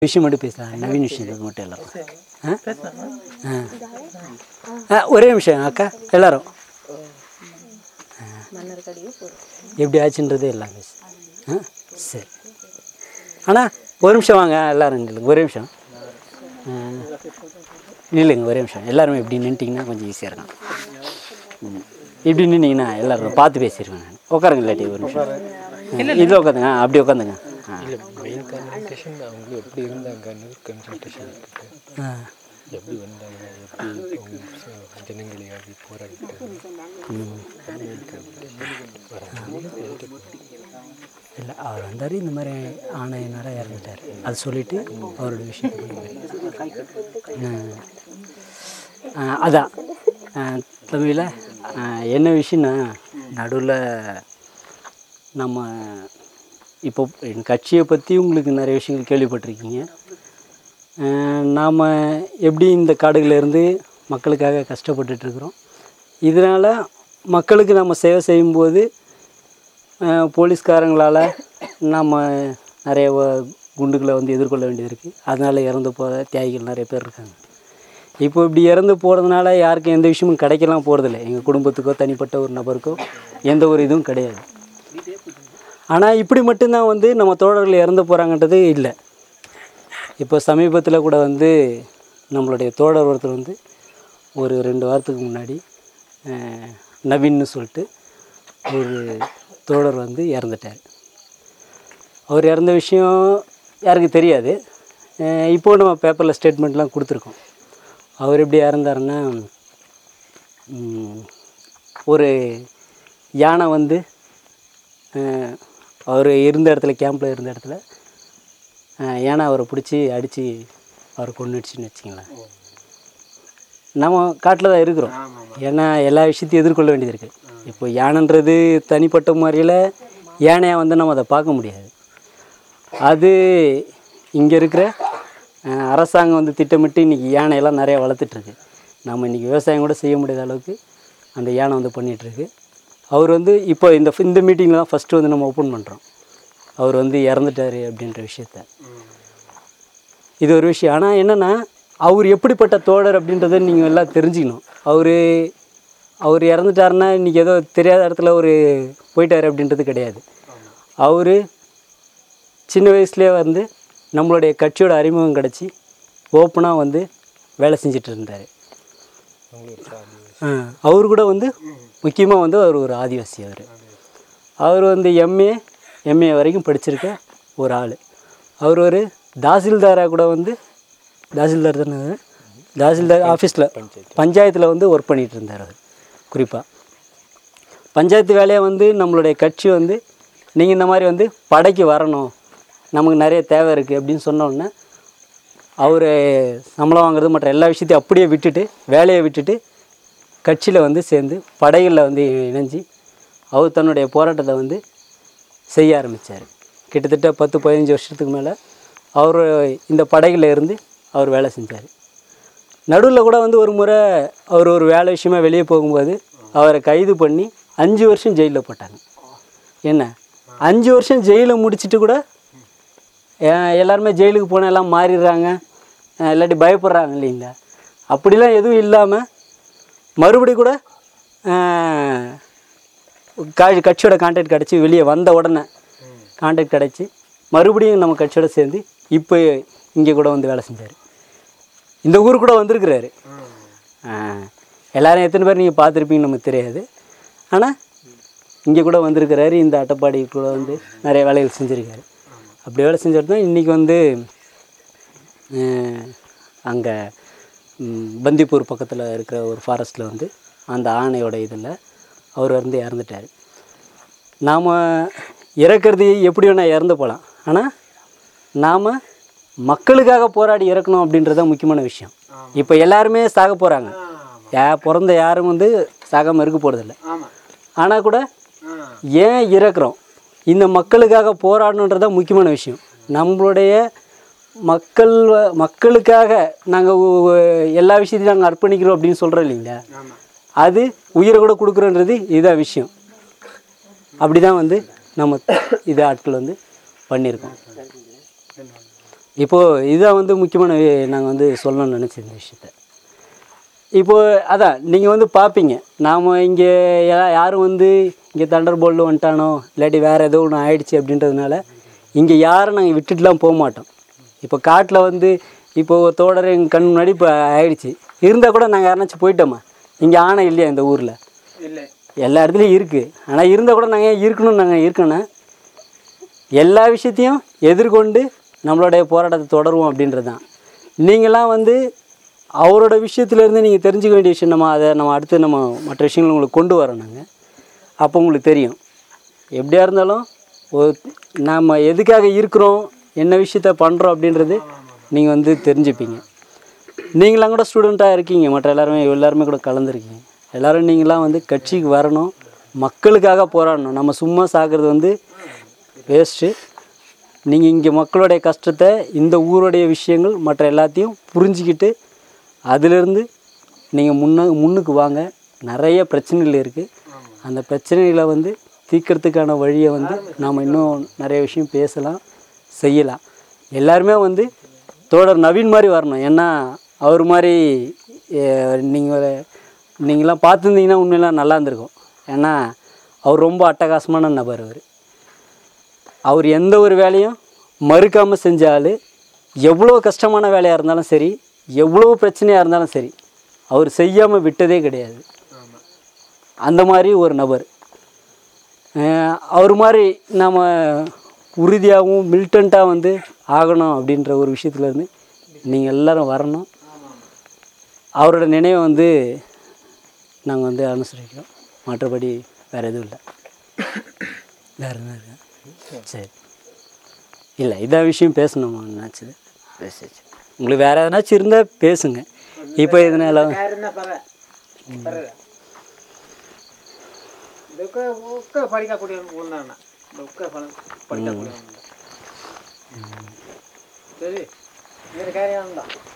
விஷயம் மட்டும் பேசலாம் நவீன் விஷயம் இது மட்டும் எல்லாரும் ஆ? ஆ ஆ ஒரே நிமிஷம் அக்கா எல்லாரும் எப்படி ஆச்சுன்றது எல்லாம் பேசு ஆ சரி அண்ணா ஒரு நிமிஷம் வாங்க எல்லாரும் நில்லுங்க ஒரே நிமிஷம் ஆ, நில்லுங்க ஒரே நிமிஷம் எல்லாருமே இப்படி நின்ட்டிங்கன்னா கொஞ்சம் ஈஸியாக இருக்கும் ம். இப்படி நின்னீங்கன்னா எல்லாரும் பார்த்து பேசிடுவேன் நான் உட்காருங்க இல்லாட்டி ஒரு நிமிஷம் இதில் உட்காந்துங்க ஆ, அப்படி உட்காந்துங்க ஆ இல்லை மெயின் கன்சல்டேஷன் அவங்க எப்படி இருந்தாங்கன்னு கன்சல்டேஷன் இருக்குது ஆ எப்படி வந்தாங்க எப்படி அவங்க ச- ஜனங்களுக்காக போராடிட்டு இல்லை அவர் வந்தார் இந்த மாதிரி ஆணையினால இறந்துட்டார் அது சொல்லிவிட்டு அவரோட விஷயம் ஆ, அதான் தமிழில் என்ன விஷயம்னா நடுவில் நம்ம இப்போ என் கட்சியை பற்றி உங்களுக்கு நிறைய விஷயங்கள் கேள்விப்பட்டிருக்கீங்க நாம் எப்படி இந்த காடுகளில் இருந்து மக்களுக்காக கஷ்டப்பட்டுட்ருக்குறோம் இதனால் மக்களுக்கு நம்ம சேவை செய்யும்போது அஹ், போலீஸ்காரங்களால் நம்ம நிறைய வ- குண்டுகளை வந்து எதிர்கொள்ள வேண்டியது இருக்குது அதனால் இறந்து போகிற தியாகிகள் நிறைய பேர் இருக்காங்க இப்போ இப்படி இறந்து போகிறதுனால யாருக்கும் எந்த விஷயமும் கிடைக்கலாம் போகிறதில்ல எங்கள் குடும்பத்துக்கோ தனிப்பட்ட ஒரு நபருக்கோ எந்த ஒரு இதுவும் கிடையாது ஆனால் இப்படி மட்டும்தான் வந்து நம்ம தோழர்கள் இறந்து போகிறாங்கன்றது இல்லை இப்போ சமீபத்தில் கூட வந்து நம்மளுடைய தோழர் ஒருத்தர் வந்து ஒரு ரெண்டு வாரத்துக்கு முன்னாடி அஹ், நவீன்னு சொல்லிட்டு ஒரு தோழர் வந்து இறந்துட்டார் அவர் இறந்த விஷயம் யாருக்கு தெரியாது அஹ், இப்போ நம்ம பேப்பரில் ஸ்டேட்மெண்ட்லாம் கொடுத்துருக்கோம் அவர் எப்படி இறந்தாருன்னா ம், ஒரு யானை வந்து அவர் இருந்த இடத்துல கேம்பில் இருந்த இடத்துல அஹ், யானை அவரை பிடிச்சி அடித்து அவரை கொண்டுடுச்சின்னு வச்சிங்களேன் நம்ம காட்டில் தான் இருக்கிறோம் ஏன்னா எல்லா விஷயத்தையும் எதிர்கொள்ள வேண்டியது இருக்குது இப்போ யானைன்றது தனிப்பட்ட முறையில் யானையாக வந்து நம்ம அதை பார்க்க முடியாது அது இங்கே இருக்கிற அஹ், அரசாங்கம் வந்து திட்டமிட்டு இன்றைக்கி யானையெல்லாம் நிறையா வளர்த்துட்ருக்கு நம்ம இன்றைக்கி விவசாயம் கூட செய்ய முடியாத அளவுக்கு அந்த யானை வந்து பண்ணிகிட்ருக்கு அவர் வந்து இப்போ இந்த இந்த மீட்டிங்கில் தான் ஃபஸ்ட்டு வந்து நம்ம ஓப்பன் பண்ணுறோம் அவர் வந்து இறந்துட்டாரு அப்படின்ற விஷயத்த இது ஒரு விஷயம் ஆனால் என்னென்னா அவர் எப்படிப்பட்ட தோழர் அப்படின்றத நீங்கள் எல்லாம் தெரிஞ்சுக்கணும் அவர் அவர் இறந்துட்டாருன்னா இன்றைக்கி ஏதோ தெரியாத இடத்துல ஒரு போயிட்டார் அப்படின்றது கிடையாது அவர் சின்ன வயசுலேயே வந்து நம்மளுடைய கட்சியோட அறிமுகம் கிடச்சி ஓப்பனாக வந்து வேலை செஞ்சுட்டு இருந்தார் அவர் கூட வந்து முக்கியமாக வந்து அவர் ஒரு ஆதிவாசி அவர் அவர் வந்து எம்ஏ எம்ஏ வரைக்கும் படிச்சிருக்க ஒரு ஆள் அவர் ஒரு தாசில்தாராக கூட வந்து தாசில்தார் தானே அது? தாசில்தார் ஆஃபீஸில் பஞ்சாயத்தில் வந்து ஒர்க் பண்ணிகிட்டு இருந்தார் அவர் குறிப்பாக பஞ்சாயத்து வேலையை வந்து நம்மளுடைய கட்சி வந்து நீங்கள் இந்த மாதிரி வந்து படைக்கு வரணும் நமக்கு நிறைய தேவை இருக்குது அப்படின்னு சொன்ன உடனே அவர் சம்பளம் வாங்குறது மற்ற எல்லா விஷயத்தையும் அப்படியே விட்டுட்டு வேலையை விட்டுட்டு கட்சியில் வந்து சேர்ந்து படைகளில் வந்து இணைஞ்சு அவர் தன்னுடைய போராட்டத்தை வந்து செய்ய ஆரம்பித்தார் கிட்டத்தட்ட பத்து பதினஞ்சு வருஷத்துக்கு மேலே அவர் இந்த படைகளில் இருந்து அவர் வேலை செஞ்சார் நடுவில் கூட வந்து ஒரு முறை அவர் ஒரு வேலை விஷயமா வெளியே போகும்போது அவரை கைது பண்ணி அஞ்சு வருஷம் ஜெயிலில் போட்டாங்க என்ன அஞ்சு வருஷம் ஜெயிலில் முடிச்சிட்டு கூட ஏன் எல்லாருமே ஜெயிலுக்கு போனால் எல்லாம் மாறிடுறாங்க அஹ் இல்லாட்டி பயப்படுறாங்க இல்லைங்களா அப்படிலாம் எதுவும் இல்லாமல் மறுபடி கூட அஹ், கா- கட்சியோட கான்டாக்ட் கிடச்சி வெளியே வந்த உடனே கான்டாக்ட் கிடச்சி மறுபடியும் நம்ம கட்சியோட சேர்ந்து இப்போ இங்கே கூட வந்து வேலை செஞ்சார் இந்த ஊர் கூட வந்திருக்கிறாரு அஹ், எல்லாரும் எத்தனை பேர் நீங்கள் பார்த்துருப்பீங்கன்னு நமக்கு தெரியாது ஆனால் இங்கே கூட வந்திருக்கிறாரு இந்த அட்டப்பாடி கூட வந்து நிறைய வேலைகள் செஞ்சுருக்காரு அப்படி வேலை செஞ்சுட்டு தான் இன்றைக்கி வந்து அங்கே பந்திப்பூர் பக்கத்தில் இருக்கிற ஒரு ஃபாரஸ்ட்டில் வந்து அந்த ஆணையோட இதில் அவர் வந்து இறந்துட்டார் நாம் இறக்கிறது எப்படி வேணால் இறந்து போகலாம் ஆனால் நாம் மக்களுக்காக போராடி இறக்கணும் அப்படின்றது தான் முக்கியமான விஷயம் இப்போ எல்லாருமே சாக போகிறாங்க யா பிறந்த யாரும் வந்து சாகாமல் இருக்க போகிறதில்ல ஆனால் கூட ஏன் இறக்குறோம் இந்த மக்களுக்காக போராடணுன்றது தான் முக்கியமான விஷயம் நம்மளுடைய மக்கள் வ- மக்களுக்காக நாங்கள் எல்லா விஷயத்தையும் நாங்கள் அர்ப்பணிக்கிறோம் அப்படின்னு சொல்கிறோம் இல்லைங்களா அது உயிரை கூட கொடுக்குறோன்றது இதுதான் விஷயம் அப்படி தான் வந்து நம்ம இது ஆட்கள் வந்து பண்ணியிருக்கோம் இப்போது இதான் வந்து முக்கியமான நாங்கள் வந்து சொல்லணும்னு நினச்ச இந்த விஷயத்த இப்போது அதான் நீங்கள் வந்து பார்ப்பீங்க நாம் இங்கே யாரும் வந்து இங்கே தண்டர் போல்டு வந்துட்டானோ இல்லாட்டி வேறு ஏதோ ஒன்று ஆயிடுச்சு அப்படின்றதுனால இங்கே யாரும் நாங்கள் விட்டுட்டுலாம் போக மாட்டோம் இப்போ காட்டில் வந்து இப்போ ஒரு தோடர் எங்கள் கண் முன்னாடி இப்போ ஆயிடுச்சு இருந்தால் கூட நாங்கள் யாருனாச்சும் போயிட்டோமா இங்கே ஆணை இல்லையா இந்த ஊரில் இல்லை எல்லா இடத்துலையும் இருக்குது ஆனால் இருந்தால் கூட நாங்கள் ஏன் இருக்கணும்னு நாங்கள் இருக்கணும் எல்லா விஷயத்தையும் எதிர்கொண்டு நம்மளுடைய போராட்டத்தை தொடருவோம் அப்படின்றது தான் நீங்களாம் வந்து அவரோட விஷயத்துலேருந்து நீங்கள் தெரிஞ்சுக்க வேண்டிய விஷயம் நம்ம அதை நம்ம அடுத்து நம்ம மற்ற விஷயங்களை உங்களுக்கு கொண்டு வரோம் நாங்கள் அப்போ உங்களுக்கு தெரியும் எப்படியா இருந்தாலும் ஒரு நாம் எதுக்காக இருக்கிறோம் என்ன விஷயத்த பண்ணுறோம் அப்படின்றது நீங்கள் வந்து தெரிஞ்சுப்பீங்க நீங்களாம் கூட ஸ்டூடெண்ட்டாக இருக்கீங்க மற்ற எல்லாருமே எல்லாருமே கூட கலந்துருக்கீங்க எல்லாரும் நீங்களாம் வந்து கட்சிக்கு வரணும் மக்களுக்காக போராடணும் நம்ம சும்மா சாகிறது வந்து வேஸ்ட்டு நீங்கள் இங்கே மக்களுடைய கஷ்டத்தை இந்த ஊருடைய விஷயங்கள் மற்ற எல்லாத்தையும் புரிஞ்சுக்கிட்டு அதிலிருந்து நீங்கள் முன்ன முன்னுக்கு வாங்க நிறைய பிரச்சனைகள் இருக்குது அந்த பிரச்சனைகளை வந்து தீர்க்கறதுக்கான வழியை வந்து நாம் இன்னும் நிறைய விஷயம் பேசலாம் செய்யலாம் எல்லாருமே வந்து தோழர் நவீன் மாதிரி வரணும் ஏன்னா அவர் மாதிரி நீங்கள் நீங்களாம் பார்த்துருந்தீங்கன்னா உண்மையெல்லாம் நல்லா இருந்திருக்கும் ஏன்னா அவர் ரொம்ப அட்டகாசமான நபர் அவர் அவர் எந்த ஒரு வேலையும் மறுக்காமல் செஞ்ச ஆள் எவ்வளோ கஷ்டமான வேலையாக இருந்தாலும் சரி எவ்வளோ பிரச்சனையாக இருந்தாலும் சரி அவர் செய்யாமல் விட்டதே கிடையாது அந்த மாதிரி ஒரு நபர் அஹ் அவர் மாதிரி நாம் உறுதியாகவும் மில்டண்ட்டாக வந்து ஆகணும் அப்படின்ற ஒரு விஷயத்துலேருந்து நீங்கள் எல்லாரும் வரணும் அவரோட நினைவை வந்து நாங்கள் வந்து அனுசரிக்கிறோம் மற்றபடி வேறு எதுவும் இல்லை வேறு என்ன இருக்கு சரி இல்லை இதான் விஷயம் பேசணும் நினச்சது பேசிச்சு உங்களுக்கு வேறு எதனாச்சும் இருந்தால் பேசுங்க இப்போ இதனால யாருன்னா பர பரல துக்க உக்க படிக்கக்கூடிய ஒன்றாண்ணா துக்க பலம் படிக்கக்கூடிய ஒன்று சரி வேறு காரியம் உண்டா